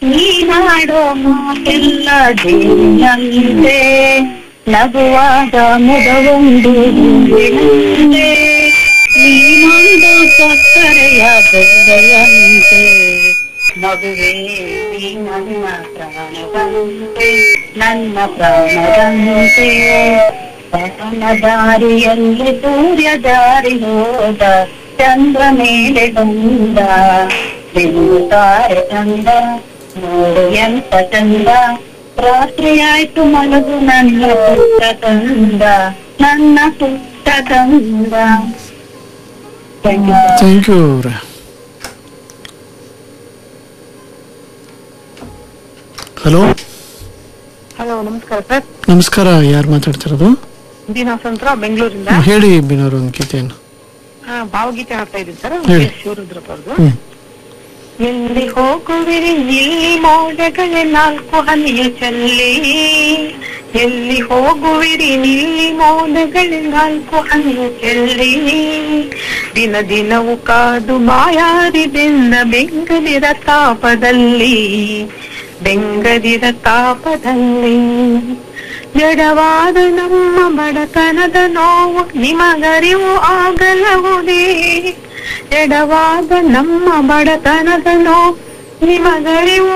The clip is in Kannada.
ನೀ ಮಾಡೋ ಮಾತೆಲ್ಲ ಜೇನಂತೆ ನಗುವಾಗ ಮುದವೊಂದು ಹೂವಿನಂತೆ ನೀನೊಂದು ಸಕ್ಕರೆಯ ಬೆಳ್ಳೆಯಂತೆ ಮಗುವೆ ನೀ ನನ್ನ ಪ್ರಾಣವಂತೆ ನನ್ನ ಪ್ರಾಣದಂತೆ ಪವನ ದಾರಿಯಲ್ಲಿ ಸೂರ್ಯ ದಾರಿ ಹೋದ ಚಂದ್ರ ಮೇಲೆ ಬಂದ ತಾರೆ ಚಂದ ನೋಡು ಎಂತ ಚಂದ ರಾತ್ರಿ ಆಯ್ತು ಮಲಗು ನನ್ನ ಪುಟ್ಟ ಕಂದ ನನ್ನ ಪುಟ್ಟ ಕಂದ Thank you. ಥ್ಯಾಂಕ್ ಯು ಅವ್ರೆ ಹಲೋ ಹಲೋ ನಮಸ್ಕಾರ ಸರ್ ನಮಸ್ಕಾರ ಯಾರು ಮಾತಾಡ್ತಿರೋದು ದೀನಾಸಂತ್ರ ಬೆಂಗಳೂರಿಂದ ಹೇಳಿ ಬಿನೋರು ಒಂದು ಗೀತೆಯನ್ನು ಆ, ಭಾವಗೀತೆ ಹಾಡ್ತಾ ಇದ್ದೀನಿ ಸರ್ ಹೇಳಿ. ಶಿವರುದ್ರಪ್ಪ ಅವ್ರದ್ದು ಹ್ಮ್ ಎಲ್ಲಿ ಹೋಗುವಿರಿ ಇಲ್ಲಿ ಮೋಡಗಳೇ ನಾಲ್ಕು ಹನಿಯ ಚೆಲ್ಲಿ ಎಲ್ಲಿ ಹೋಗುವಿರಿ ಇಲ್ಲಿ ಮೋಡಗಳೇ ನಾಲ್ಕು ಹನಿಯ ಚೆಲ್ಲಿ ದಿನ ದಿನವು ಕಾದು ಬಾಯಾರಿ ಬೆಂದ ಬೆಂಗದಿರ ತಾಪದಲ್ಲಿ ಬೆಂಗದಿರ ತಾಪದಲ್ಲಿ ಜಡವಾದ ನಮ್ಮ ಬಡತನದ ನೋವು ನಿಮಗರಿವು ಆಗಲವುದೇ ಜಡವಾದ ನಮ್ಮ ಬಡತನದ ನೋವು ನಿಮಗರಿವು